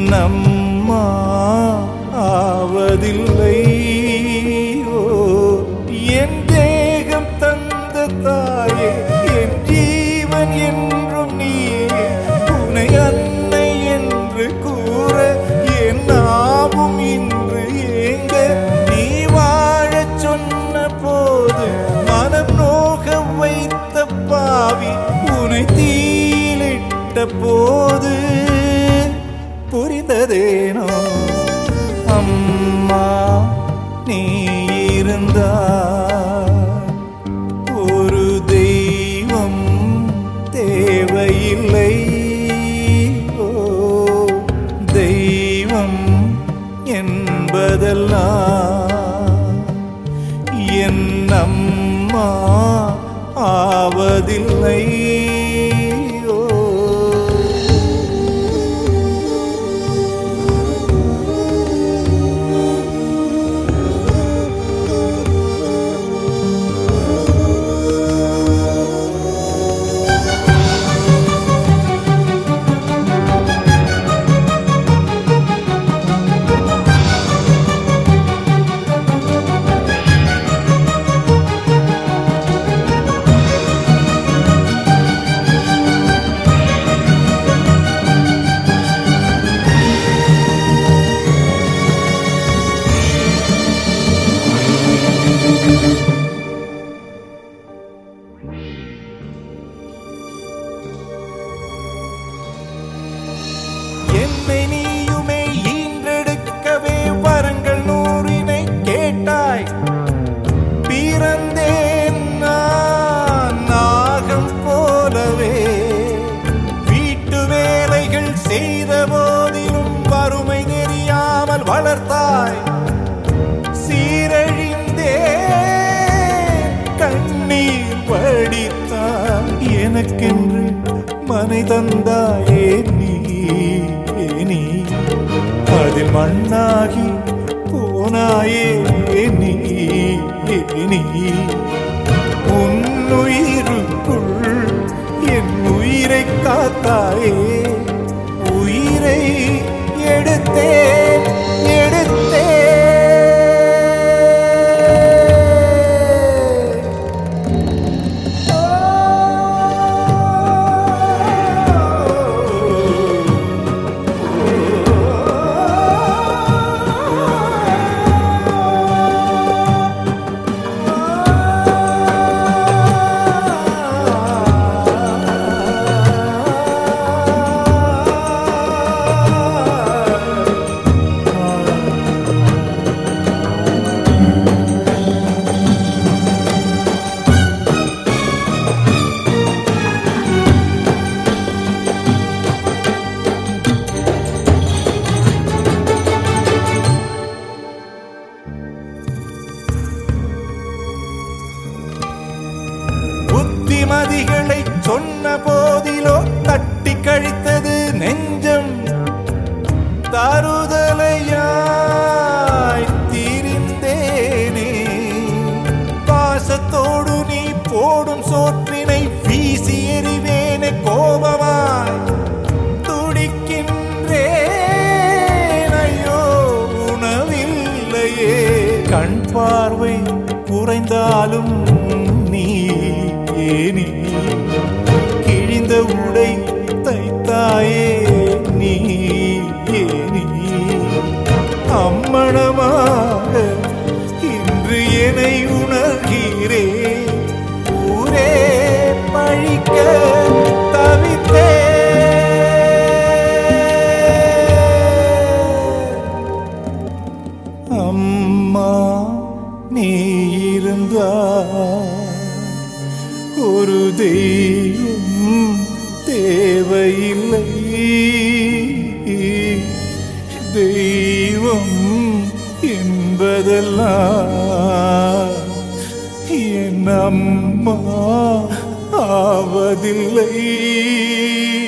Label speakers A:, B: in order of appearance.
A: அம்மா ஆவதில்லை ஓ என் தேகம் தந்த தாயே என் ஜீவன் என்றும் நீயே உனை அன்னை என்று கூற என் நாவும் இன்று ஏங்க நீ வாழச் சொன்ன போது மனம் நோக வைத்த பாவி உனை தீலிட்ட போது புரிந்ததேனோ அம்மா நீ இருந்தால் ஒரு தெய்வம் தேவையில்லை ஓ தெய்வம் என்பதெல்லாம் என் அம்மா ஆவதில்லை ஓ என்னை நீயுமே ஈன்றெடுக்கவே வரங்கள் நூறினை கேட்டாய் பிறந்தேன் நான் நாகம் போலவே வீட்டு வேலைகள் செய்த போதிலும் வறுமை தெரியாமல் வளர்த்தாய் சீரழிந்தே கண்ணீர் வடித்தாய் எனக்கென்று மனை தந்தாயே நீ நீ அதில் மண்ணாகி போனாயே நீ நீ உன்னுயிருக்குள் என் உயிரை காத்தாயே உயிரை எடுத்தேன் எடுத்தேன் புத்திமதிகளை சொன்ன போதிலோ தட்டி கழித்தது நெஞ்சம் தருதலையாய் திரிந்தேனே பாசத்தோடு நீ போடும் சோற்றினை வீசி எறிவேனே கோபமாய் துடிக்கின்றேன் ஐயோ உணவில்லையே கண் பார்வை குறைந்தாலும் நீ ஏனி கிழிந்த உடை தைத்தாயே நீ ஏனி அம்மணமாக இன்று என்னை உணர்கிறேன் ஊரே பழிக்க தவித்தேன் அம்மா நீ இருந்தா ஒரு தெய்வம் தேவையில்லை தெய்வம் என்பதெல்லாம் என் அம்மா ஆவதில்லை